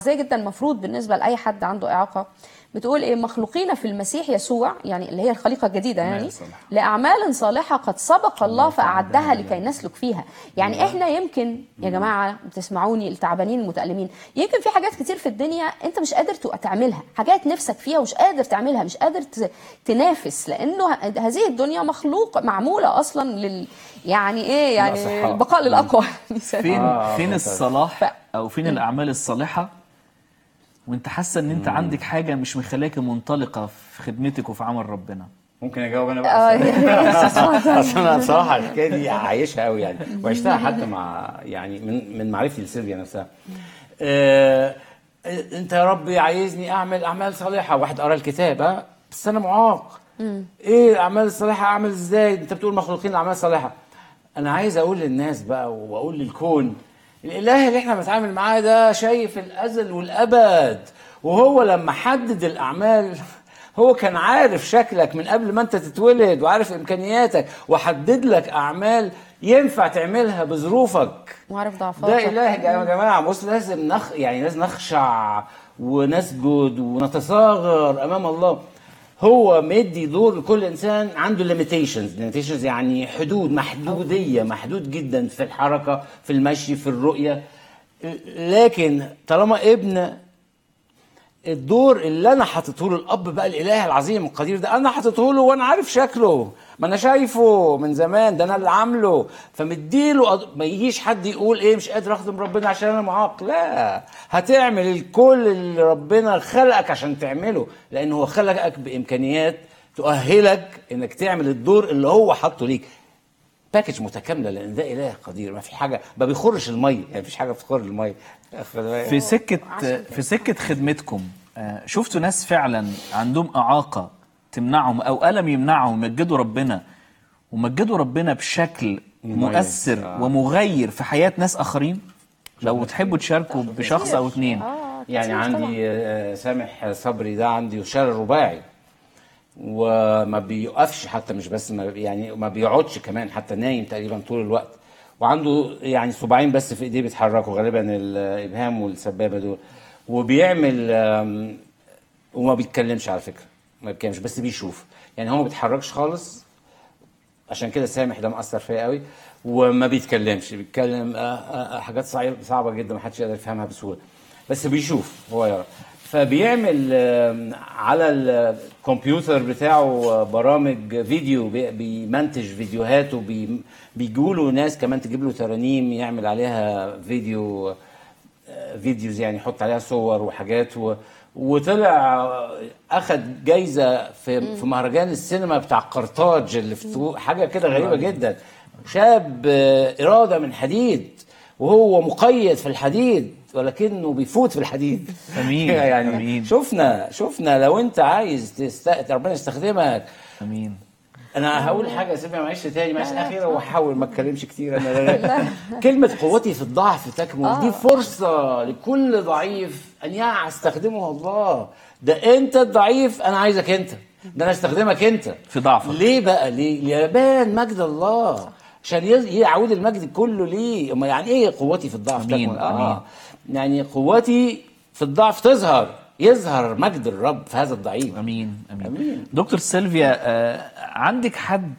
زي جدا المفروض بالنسبه لاي حد عنده اعاقه بتقول ايه مخلوقين في المسيح يسوع يعني اللي هي الخليقه الجديده يعني أعمال صالحة. لاعمال صالحه قد سبق الله فاعدها لكي نسلك فيها يعني احنا يمكن يا جماعه بتسمعوني التعبانين المتالمين يمكن في حاجات كتير في الدنيا انت مش قادر تبقى تعملها حاجات نفسك فيها ومش قادر تعملها مش قادر ت- تنافس لانه ه- هذه الدنيا مخلوق معموله اصلا لل يعني ايه يعني الأصحاء. البقاء للاقوى فين آه، فين فهمت. الصلاح ف- او فين الاعمال الصالحه وانت حاسه ان انت عندك حاجه مش مخليك منطلقه في خدمتك وفي عمل ربنا ممكن اجاوب انا آه، بقى يا ريت. اصل انا بصراحه الحكايه دي عايشها قوي يعني وعشتها حتى مع يعني من من معرفتي لسيلفيا نفسها آه انت يا ربي عايزني اعمل اعمال صالحه واحد قرا الكتاب ها بس انا معاق ايه الاعمال الصالحه اعمل ازاي انت بتقول مخلوقين الاعمال الصالحه انا عايز اقول للناس بقى واقول للكون الاله اللي احنا بنتعامل معاه ده شايف الازل والابد وهو لما حدد الاعمال هو كان عارف شكلك من قبل ما انت تتولد وعارف امكانياتك وحدد لك اعمال ينفع تعملها بظروفك وعارف ضعفاتك ده اله يا جماعه بص لازم نخ يعني لازم نخشع ونسجد ونتصاغر امام الله هو مدي دور لكل انسان عنده ليميتيشنز ليميتيشنز يعني حدود محدوديه محدود جدا في الحركه في المشي في الرؤيه لكن طالما ابن الدور اللي انا حاطته له الاب بقى الاله العظيم القدير ده انا حاطته له وانا عارف شكله ما انا شايفه من زمان ده انا اللي عامله فمديله أد- ما يجيش حد يقول ايه مش قادر اخدم ربنا عشان انا معاق لا هتعمل الكل اللي ربنا خلقك عشان تعمله لان هو خلقك بامكانيات تؤهلك انك تعمل الدور اللي هو حاطه ليك باكج متكامله لان ده اله قدير ما في حاجه ما بيخرش الميه يعني مفيش حاجه بتخر الميه في سكه في سكه خدمتكم آه، شفتوا ناس فعلا عندهم اعاقه تمنعهم او الم يمنعهم يمجدوا ربنا ومجدوا ربنا بشكل مميز. مؤثر آه. ومغير في حياه ناس اخرين لو تحبوا تشاركوا بشخص او اتنين آه، يعني كتير طبعاً. عندي آه، سامح صبري ده عندي شلل رباعي وما بيقفش حتى مش بس ما يعني ما بيقعدش كمان حتى نايم تقريبا طول الوقت وعنده يعني صباعين بس في ايديه بيتحركوا غالبا الابهام والسبابه دول وبيعمل آم، وما بيتكلمش على فكره ما بيتكلمش بس بيشوف يعني هو ما بيتحركش خالص عشان كده سامح ده مأثر فيا قوي وما بيتكلمش بيتكلم آه، آه، آه، حاجات صعيب- صعبه جدا ما حدش يقدر يفهمها بسهوله بس بيشوف هو يرى فبيعمل آم، على الكمبيوتر بتاعه آه، برامج فيديو بي- بيمنتج فيديوهات وبيجوا له ناس كمان تجيب له ترانيم يعمل عليها فيديو آه، فيديوز يعني يحط عليها صور وحاجات و... وطلع آه، اخد جايزه في في مهرجان السينما بتاع قرطاج اللي في تو- حاجه كده غريبه جدا شاب آه، اراده من حديد وهو مقيد في الحديد ولكنه بيفوت في الحديد أمين، يعني أمين. شفنا شفنا لو انت عايز تست... ربنا يستخدمك امين انا هقول حاجه سيبها معلش تاني معلش اخيره واحاول ما اتكلمش كتير انا لا لا. كلمه قوتي في الضعف تكمن دي فرصه لكل ضعيف ان يستخدمه الله ده انت الضعيف انا عايزك انت ده انا استخدمك انت في ضعفك. ليه بقى ليه ليبان مجد الله عشان يز- يعود المجد كله ليه أما يعني ايه قوتي في الضعف أمين، تكمن اه يعني قوتي في الضعف تظهر يظهر مجد الرب في هذا الضعيف امين امين, أمين. دكتور سيلفيا آه، عندك حد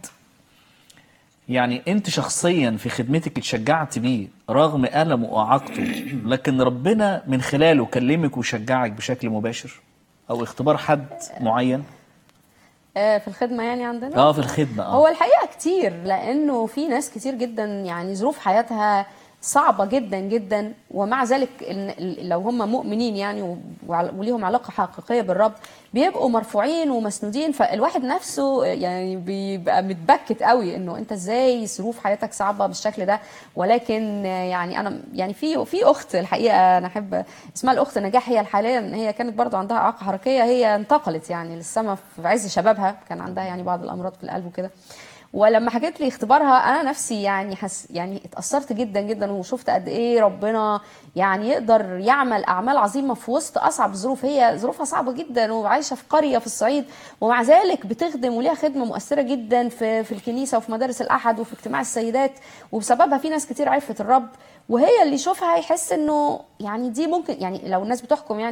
يعني انت شخصيا في خدمتك اتشجعت بيه رغم ألمه واعاقته لكن ربنا من خلاله كلمك وشجعك بشكل مباشر او اختبار حد معين آه، في الخدمه يعني عندنا اه في الخدمه هو اه الحقيقه كتير لانه في ناس كتير جدا يعني ظروف حياتها صعبة جدا جدا ومع ذلك إن لو هم مؤمنين يعني وعل- وليهم علاقة حقيقية بالرب بيبقوا مرفوعين ومسنودين فالواحد نفسه يعني بيبقى متبكت قوي انه انت ازاي ظروف حياتك صعبة بالشكل ده ولكن يعني انا يعني في في اخت الحقيقة انا احب اسمها الاخت نجاح هي حاليا هي كانت برضو عندها اعاقة حركية هي انتقلت يعني للسما في عز شبابها كان عندها يعني بعض الامراض في القلب وكده ولما حكيت لي اختبارها انا نفسي يعني حس يعني اتاثرت جدا جدا وشفت قد ايه ربنا يعني يقدر يعمل اعمال عظيمه في وسط اصعب الظروف هي ظروفها صعبه جدا وعايشه في قريه في الصعيد ومع ذلك بتخدم وليها خدمه مؤثره جدا في في الكنيسه وفي مدارس الاحد وفي اجتماع السيدات وبسببها في ناس كتير عرفت الرب وهي اللي يشوفها يحس انه يعني دي ممكن يعني لو الناس بتحكم يعني